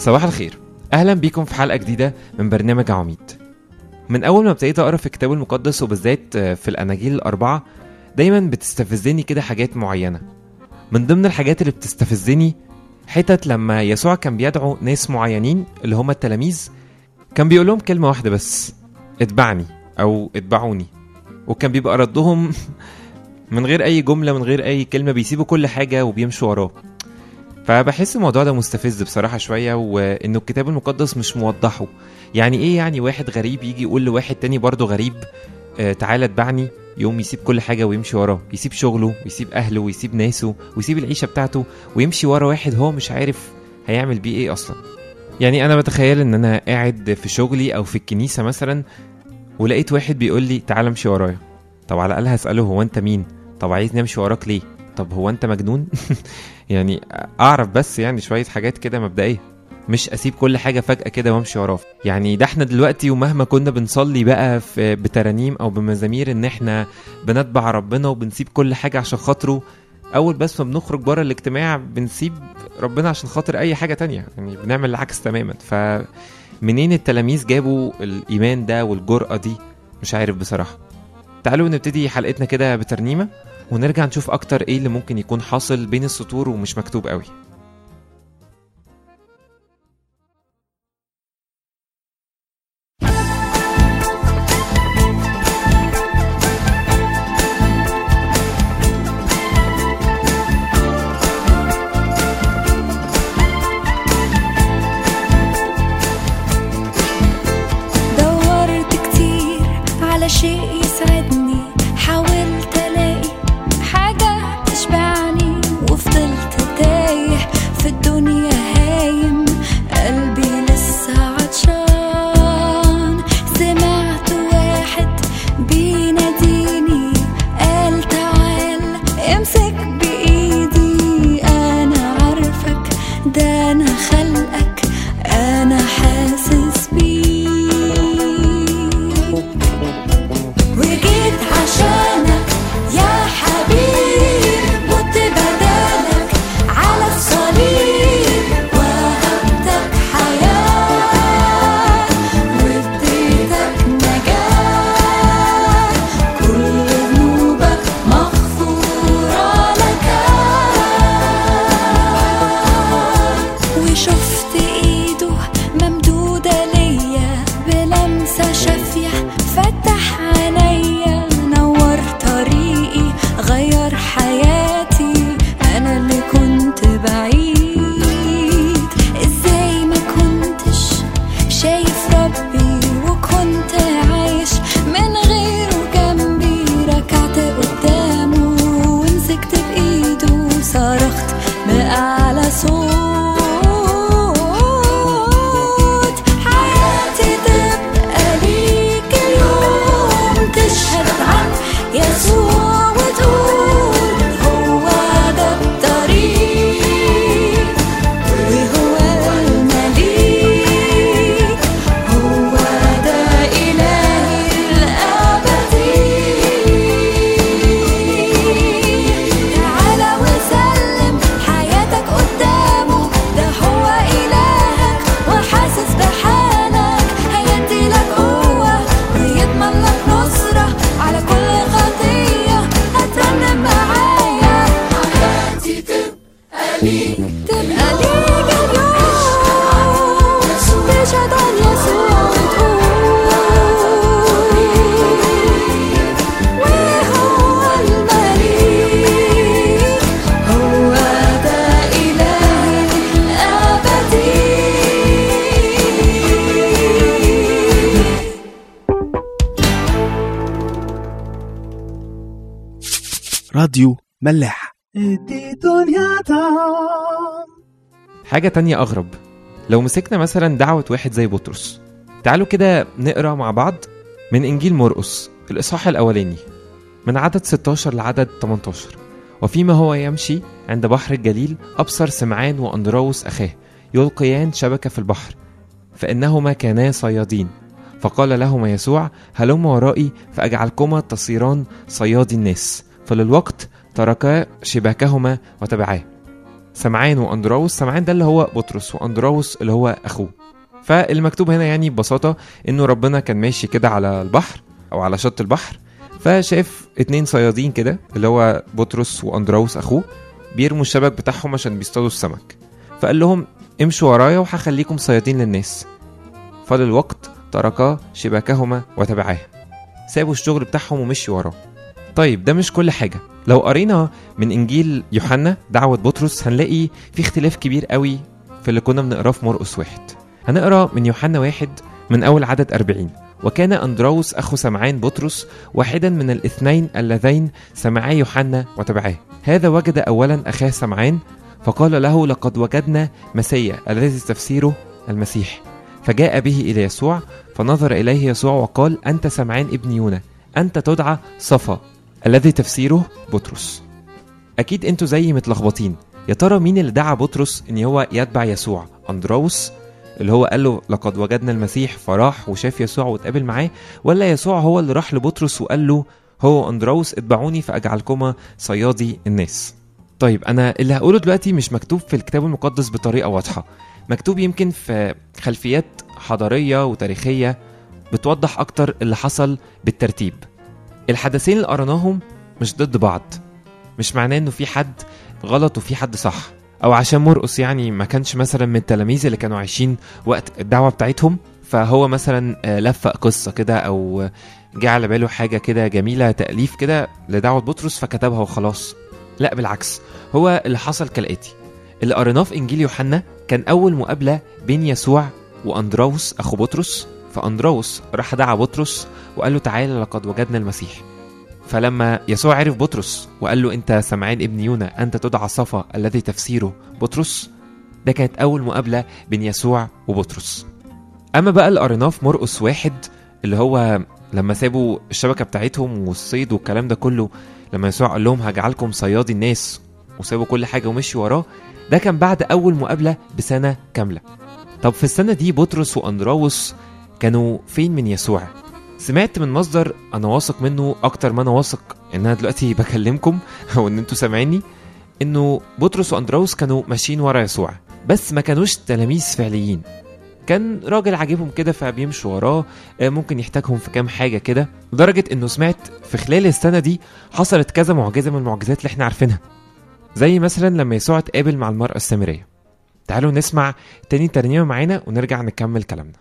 صباح الخير اهلا بيكم في حلقه جديده من برنامج عميد من اول ما ابتديت اقرا في الكتاب المقدس وبالذات في الاناجيل الاربعه دايما بتستفزني كده حاجات معينه من ضمن الحاجات اللي بتستفزني حتت لما يسوع كان بيدعو ناس معينين اللي هم التلاميذ كان بيقول لهم كلمه واحده بس اتبعني او اتبعوني وكان بيبقى ردهم من غير اي جمله من غير اي كلمه بيسيبوا كل حاجه وبيمشوا وراه فبحس الموضوع ده مستفز بصراحة شوية وإنه الكتاب المقدس مش موضحه يعني إيه يعني واحد غريب يجي يقول لواحد تاني برضه غريب آه تعالى اتبعني يقوم يسيب كل حاجة ويمشي وراه يسيب شغله ويسيب أهله ويسيب ناسه ويسيب العيشة بتاعته ويمشي ورا واحد هو مش عارف هيعمل بيه إيه أصلا يعني أنا بتخيل إن أنا قاعد في شغلي أو في الكنيسة مثلا ولقيت واحد بيقول لي تعالى امشي ورايا طب على الأقل هسأله هو أنت مين طب عايزني أمشي وراك ليه طب هو أنت مجنون يعني اعرف بس يعني شويه حاجات كده مبدئيه مش اسيب كل حاجه فجاه كده وامشي وراه يعني ده احنا دلوقتي ومهما كنا بنصلي بقى في بترانيم او بمزامير ان احنا بنتبع ربنا وبنسيب كل حاجه عشان خاطره اول بس ما بنخرج بره الاجتماع بنسيب ربنا عشان خاطر اي حاجه تانية يعني بنعمل العكس تماما فمنين التلاميذ جابوا الايمان ده والجرأه دي مش عارف بصراحه تعالوا نبتدي حلقتنا كده بترنيمه ونرجع نشوف اكتر ايه اللي ممكن يكون حاصل بين السطور ومش مكتوب قوي دورت كتير على شيء يسعدني حاولت الاقي حاجة تشبعني وفضلت تايه في الدنيا هايم قلبي لسه عطشان سمعت واحد بيناديني قال تعال امسك بايدي انا عارفك ده انا خلقك انا حاسس بيك وجيت عشانك يا حبيب مت بدالك على الصليب وهبتك حياة واديتك نجاة كل ذنوبك مغفورة لك وشفت ايده ممدودة ليا بلمسة شافية فتح عينيا نور طريقي غير حياتي انا اللي كنت بعيد ازاي ما كنتش شايف ربي وكنت عايش من غيره جنبي ركعت قدامه ومسكت بايده صرخت بأعلى صوت حياتي تبقى ليك اليوم تشهد عن يسوع وتقول هو ده الطريق وهو المليك هو ده إلهي الأبدي تعالى وسلم حياتك قدامه ده هو إلهك وحاسس بحالك هيدي لك قوة ويضمن لك نصرة على كل خطية هترنم معايا حياتي تبقى ليك تبقى ليك اليوم تشهد عن يسوع وتقول وهو المليك هو ده إلهي الأبدي راديو ملاح حاجة تانية أغرب لو مسكنا مثلا دعوة واحد زي بطرس تعالوا كده نقرا مع بعض من إنجيل مرقس الإصحاح الأولاني من عدد 16 لعدد 18 وفيما هو يمشي عند بحر الجليل أبصر سمعان وأندراوس أخاه يلقيان شبكة في البحر فإنهما كانا صيادين فقال لهما يسوع هلم ورائي فأجعلكما تصيران صيادي الناس فللوقت تركا شباكهما وتبعاه سمعان واندراوس سمعان ده اللي هو بطرس واندراوس اللي هو اخوه فالمكتوب هنا يعني ببساطه انه ربنا كان ماشي كده على البحر او على شط البحر فشاف اتنين صيادين كده اللي هو بطرس واندراوس اخوه بيرموا الشبك بتاعهم عشان بيصطادوا السمك فقال لهم امشوا ورايا وهخليكم صيادين للناس فللوقت تركا شباكهما وتبعاه سابوا الشغل بتاعهم ومشوا وراه طيب ده مش كل حاجة لو قرينا من إنجيل يوحنا دعوة بطرس هنلاقي في اختلاف كبير قوي في اللي كنا بنقراه في مرقس واحد هنقرا من يوحنا واحد من أول عدد أربعين وكان أندراوس أخو سمعان بطرس واحدا من الاثنين اللذين سمعا يوحنا وتبعاه هذا وجد أولا أخاه سمعان فقال له لقد وجدنا مسيا الذي تفسيره المسيح فجاء به إلى يسوع فنظر إليه يسوع وقال أنت سمعان ابن يونا أنت تدعى صفا الذي تفسيره بطرس أكيد أنتوا زي متلخبطين يا ترى مين اللي دعا بطرس إن هو يتبع يسوع أندراوس اللي هو قال له لقد وجدنا المسيح فراح وشاف يسوع واتقابل معاه ولا يسوع هو اللي راح لبطرس وقال له هو أندراوس اتبعوني فأجعلكما صيادي الناس طيب أنا اللي هقوله دلوقتي مش مكتوب في الكتاب المقدس بطريقة واضحة مكتوب يمكن في خلفيات حضارية وتاريخية بتوضح أكتر اللي حصل بالترتيب الحدثين اللي قريناهم مش ضد بعض مش معناه انه في حد غلط وفي حد صح او عشان مرقس يعني ما كانش مثلا من التلاميذ اللي كانوا عايشين وقت الدعوه بتاعتهم فهو مثلا آه، لفق قصه كده او جه على باله حاجه كده جميله تاليف كده لدعوه بطرس فكتبها وخلاص لا بالعكس هو اللي حصل كالاتي اللي قريناه في انجيل يوحنا كان اول مقابله بين يسوع واندراوس اخو بطرس فاندراوس راح دعا بطرس وقال له تعالى لقد وجدنا المسيح فلما يسوع عرف بطرس وقال له انت سمعان ابن يونا انت تدعى صفا الذي تفسيره بطرس ده كانت اول مقابله بين يسوع وبطرس اما بقى اللي قريناه في مرقس واحد اللي هو لما سابوا الشبكه بتاعتهم والصيد والكلام ده كله لما يسوع قال لهم هجعلكم صيادي الناس وسابوا كل حاجه ومشوا وراه ده كان بعد اول مقابله بسنه كامله طب في السنه دي بطرس واندراوس كانوا فين من يسوع سمعت من مصدر انا واثق منه اكتر ما انا واثق ان انا دلوقتي بكلمكم او ان انتوا سامعيني انه بطرس واندراوس كانوا ماشيين ورا يسوع بس ما كانوش تلاميذ فعليين كان راجل عاجبهم كده فبيمشوا وراه آه، ممكن يحتاجهم في كام حاجه كده لدرجه انه سمعت في خلال السنه دي حصلت كذا معجزه من المعجزات اللي احنا عارفينها زي مثلا لما يسوع اتقابل مع المراه السامريه تعالوا نسمع تاني ترنيمه معانا ونرجع نكمل كلامنا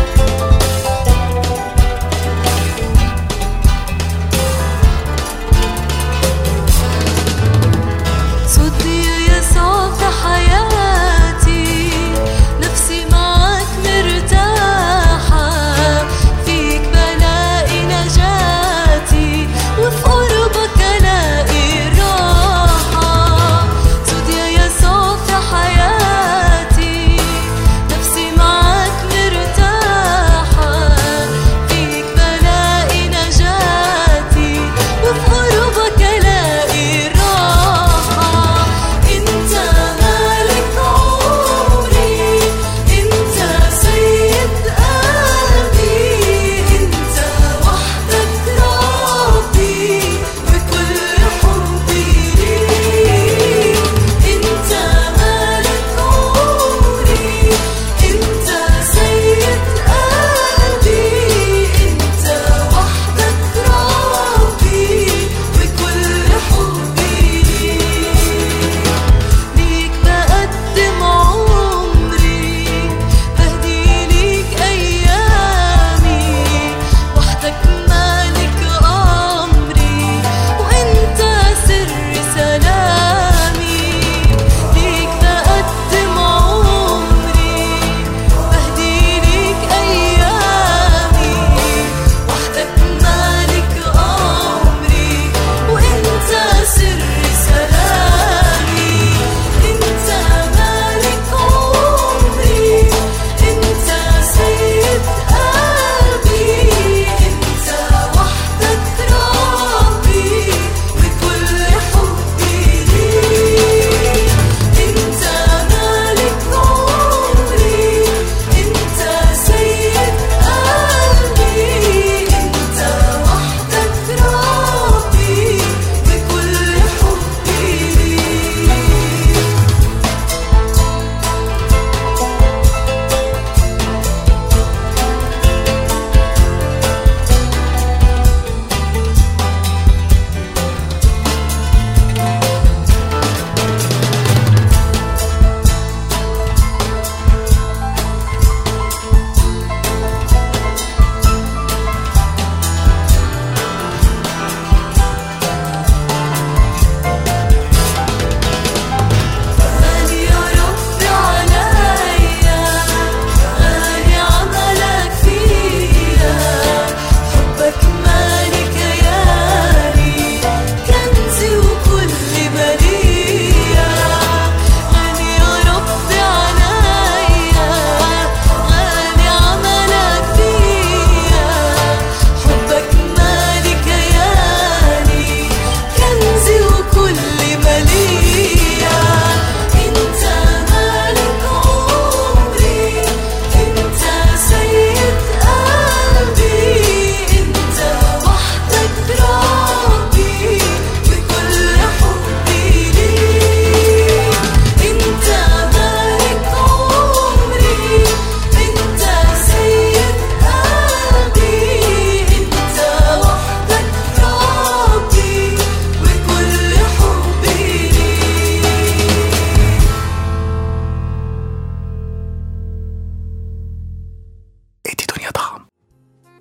Thank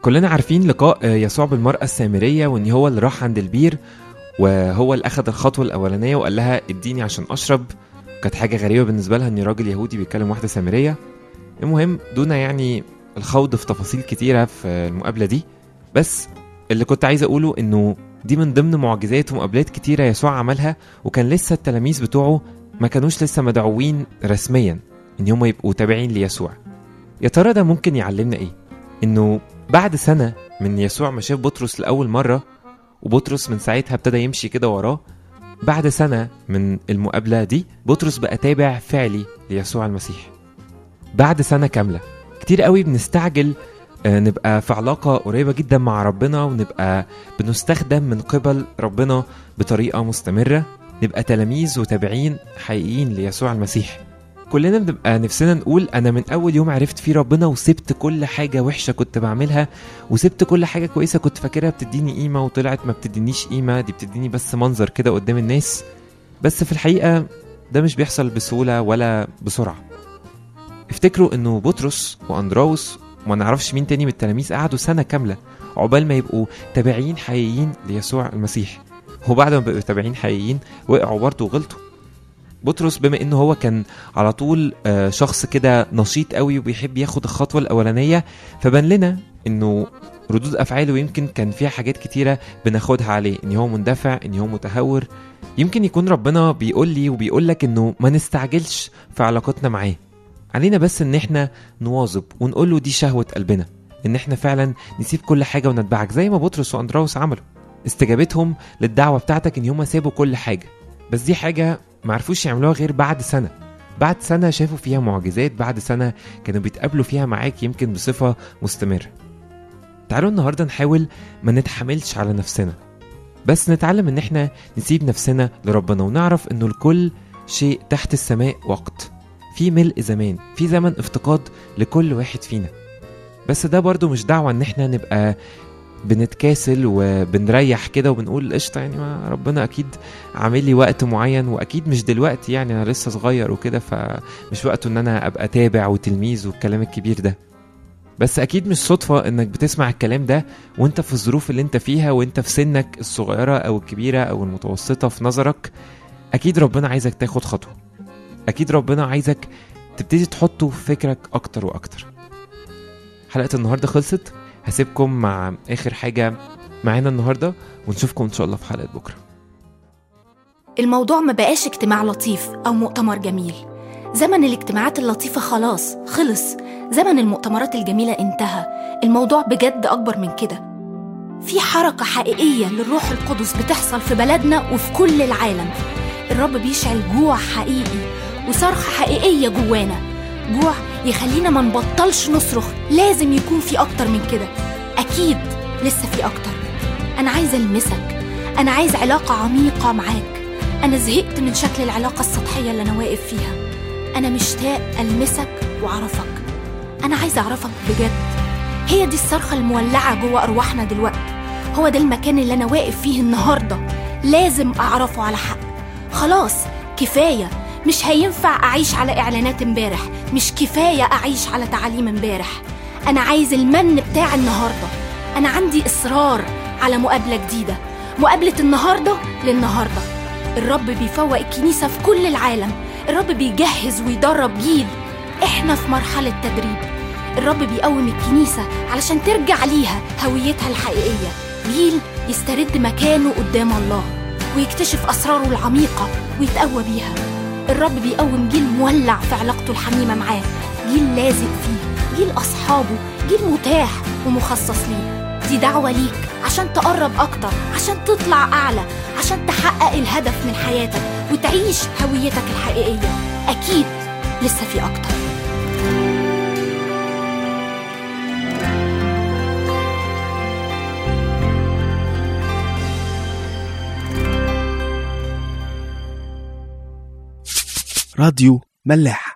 كلنا عارفين لقاء آه، يسوع بالمرأة السامرية وإن هو اللي راح عند البير وهو اللي أخذ الخطوة الأولانية وقال لها اديني عشان أشرب كانت حاجة غريبة بالنسبة لها إن راجل يهودي بيتكلم واحدة سامرية المهم دون يعني الخوض في تفاصيل كتيرة في المقابلة دي بس اللي كنت عايز أقوله إنه دي من ضمن معجزات ومقابلات كتيرة يسوع عملها وكان لسه التلاميذ بتوعه ما كانوش لسه مدعوين رسميا إن هم يبقوا تابعين ليسوع يا ترى ده ممكن يعلمنا إيه؟ إنه بعد سنة من يسوع ما شاف بطرس لأول مرة وبطرس من ساعتها ابتدى يمشي كده وراه بعد سنة من المقابلة دي بطرس بقى تابع فعلي ليسوع المسيح بعد سنة كاملة كتير قوي بنستعجل آه، نبقى في علاقة قريبة جدا مع ربنا ونبقى بنستخدم من قبل ربنا بطريقة مستمرة نبقى تلاميذ وتابعين حقيقيين ليسوع المسيح كلنا بنبقى نفسنا نقول انا من اول يوم عرفت فيه ربنا وسبت كل حاجه وحشه كنت بعملها وسبت كل حاجه كويسه كنت فاكرها بتديني قيمه وطلعت ما بتدينيش قيمه دي بتديني بس منظر كده قدام الناس بس في الحقيقه ده مش بيحصل بسهوله ولا بسرعه افتكروا انه بطرس واندراوس وما نعرفش مين تاني من التلاميذ قعدوا سنه كامله عقبال ما يبقوا تابعين حقيقيين ليسوع المسيح وبعد ما بقوا تابعين حقيقيين وقعوا برضه وغلطوا بطرس بما انه هو كان على طول آه، شخص كده نشيط قوي وبيحب ياخد الخطوه الاولانيه فبان لنا انه ردود افعاله يمكن كان فيها حاجات كتيره بناخدها عليه ان هو مندفع ان هو متهور يمكن يكون ربنا بيقول لي وبيقول لك انه ما نستعجلش في علاقتنا معاه علينا بس ان احنا نواظب ونقول له دي شهوه قلبنا ان احنا فعلا نسيب كل حاجه ونتبعك زي ما بطرس واندراوس عملوا استجابتهم للدعوه بتاعتك ان هم سابوا كل حاجه بس دي حاجه ما عرفوش يعملوها غير بعد سنه بعد سنه شافوا فيها معجزات بعد سنه كانوا بيتقابلوا فيها معاك يمكن بصفه مستمره تعالوا النهارده نحاول ما نتحملش على نفسنا بس نتعلم ان احنا نسيب نفسنا لربنا ونعرف انه لكل شيء تحت السماء وقت في ملء زمان في زمن افتقاد لكل واحد فينا بس ده برضو مش دعوة ان احنا نبقى بنتكاسل وبنريح كده وبنقول قشطة يعني ما ربنا أكيد عامل لي وقت معين وأكيد مش دلوقتي يعني أنا لسه صغير وكده فمش وقته إن أنا أبقى تابع وتلميذ والكلام الكبير ده بس أكيد مش صدفة إنك بتسمع الكلام ده وأنت في الظروف اللي أنت فيها وأنت في سنك الصغيرة أو الكبيرة أو المتوسطة في نظرك أكيد ربنا عايزك تاخد خطوة أكيد ربنا عايزك تبتدي تحطه في فكرك أكتر وأكتر حلقة النهاردة خلصت هسيبكم مع آخر حاجة معانا النهاردة ونشوفكم إن شاء الله في حلقة بكرة الموضوع ما بقاش اجتماع لطيف أو مؤتمر جميل زمن الاجتماعات اللطيفة خلاص خلص زمن المؤتمرات الجميلة انتهى الموضوع بجد أكبر من كده في حركة حقيقية للروح القدس بتحصل في بلدنا وفي كل العالم الرب بيشعل جوع حقيقي وصرخة حقيقية جوانا جوع يخلينا ما نبطلش نصرخ لازم يكون في أكتر من كده أكيد لسه في أكتر أنا عايزة ألمسك أنا عايز علاقة عميقة معاك أنا زهقت من شكل العلاقة السطحية اللي أنا واقف فيها أنا مشتاق ألمسك وأعرفك أنا عايزة أعرفك بجد هي دي الصرخة المولعة جوه أرواحنا دلوقتي هو ده المكان اللي أنا واقف فيه النهاردة لازم أعرفه على حق خلاص كفاية مش هينفع أعيش على إعلانات امبارح مش كفاية أعيش على تعاليم امبارح أنا عايز المن بتاع النهاردة أنا عندي إصرار على مقابلة جديدة مقابلة النهاردة للنهاردة الرب بيفوق الكنيسة في كل العالم الرب بيجهز ويدرب جيل احنا في مرحلة تدريب الرب بيقوم الكنيسة علشان ترجع ليها هويتها الحقيقية جيل يسترد مكانه قدام الله ويكتشف أسراره العميقة ويتقوى بيها الرب بيقوم جيل مولع في علاقته الحميمة معاه جيل لازق فيه جيل أصحابه جيل متاح ومخصص ليه دي دعوة ليك عشان تقرب أكتر عشان تطلع أعلى عشان تحقق الهدف من حياتك وتعيش هويتك الحقيقية أكيد لسه في أكتر راديو ملاح